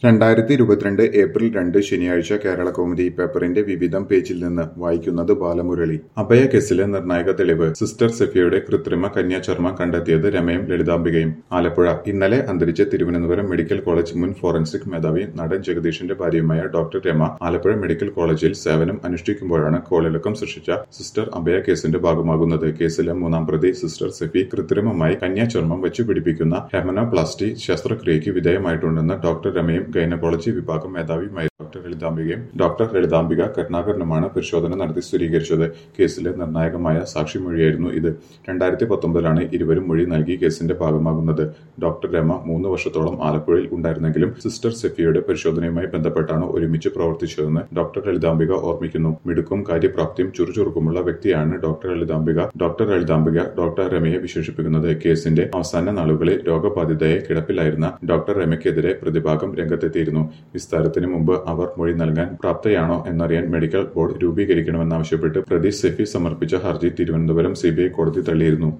രണ്ടായിരത്തി ഇരുപത്തിരണ്ട് ഏപ്രിൽ രണ്ട് ശനിയാഴ്ച കേരള കൗമുദി പേപ്പറിന്റെ വിവിധം പേജിൽ നിന്ന് വായിക്കുന്നത് ബാലമുരളി അഭയ കേസിലെ നിർണായക തെളിവ് സിസ്റ്റർ സെഫിയയുടെ കൃത്രിമ കന്യാചർമ്മം കണ്ടെത്തിയത് രമയും ലളിതാംബികയും ആലപ്പുഴ ഇന്നലെ അന്തരിച്ച തിരുവനന്തപുരം മെഡിക്കൽ കോളേജ് മുൻ ഫോറൻസിക് മേധാവി നടൻ ജഗദീഷിന്റെ ഭാര്യയുമായ ഡോക്ടർ രമ ആലപ്പുഴ മെഡിക്കൽ കോളേജിൽ സേവനം അനുഷ്ഠിക്കുമ്പോഴാണ് കോളിളക്കം സൃഷ്ടിച്ച സിസ്റ്റർ അഭയ കേസിന്റെ ഭാഗമാകുന്നത് കേസിലെ മൂന്നാം പ്രതി സിസ്റ്റർ സെഫി കൃത്രിമമായി കന്യാചർമ്മം വെച്ചു പിടിപ്പിക്കുന്ന ഹെമനോപ്ലാസ്റ്റി ശസ്ത്രക്രിയയ്ക്ക് വിധേയമായിട്ടുണ്ടെന്ന് ഡോക്ടർ രമയും ഗൈനക്കോളജി വിഭാഗം മേധാവിയുമായ ഡോക്ടർ ലളിതാംബികയും ഡോക്ടർ ലളിതാംബിക കരുണാകരനുമാണ് പരിശോധന നടത്തി സ്ഥിരീകരിച്ചത് കേസിലെ നിർണായകമായ സാക്ഷിമൊഴിയായിരുന്നു ഇത് രണ്ടായിരത്തി പത്തൊമ്പതിലാണ് ഇരുവരും മൊഴി നൽകി കേസിന്റെ ഭാഗമാകുന്നത് ഡോക്ടർ രമ മൂന്ന് വർഷത്തോളം ആലപ്പുഴയിൽ ഉണ്ടായിരുന്നെങ്കിലും സിസ്റ്റർ സെഫിയുടെ പരിശോധനയുമായി ബന്ധപ്പെട്ടാണ് ഒരുമിച്ച് പ്രവർത്തിച്ചതെന്ന് ഡോക്ടർ ലളിതാംബിക ഓർമ്മിക്കുന്നു മിടുക്കും കാര്യപ്രാപ്തിയും ചുറുചുറുക്കുമുള്ള വ്യക്തിയാണ് doctor Lalithambika doctor Lalithambika doctor രമയെ വിശേഷിപ്പിക്കുന്നത് കേസിന്റെ അവസാന നാളുകളിൽ രോഗബാധിതയെ കിടപ്പിലായിരുന്ന ഡോക്ടർ രമയ്ക്കെതിരെ പ്രതിഭാഗം രംഗത്തെത്തിയിരുന്നു വിസ്താരത്തിന് മുമ്പ് അവർ മൊഴി നൽകാൻ പ്രാപ്തയാണോ എന്നറിയാൻ മെഡിക്കൽ ബോർഡ് രൂപീകരിക്കണമെന്നാവശ്യപ്പെട്ട് പ്രതി സെഫി സമർപ്പിച്ച ഹർജി തിരുവനന്തപുരം സിബിഐ കോടതി തള്ളിയിരുന്നു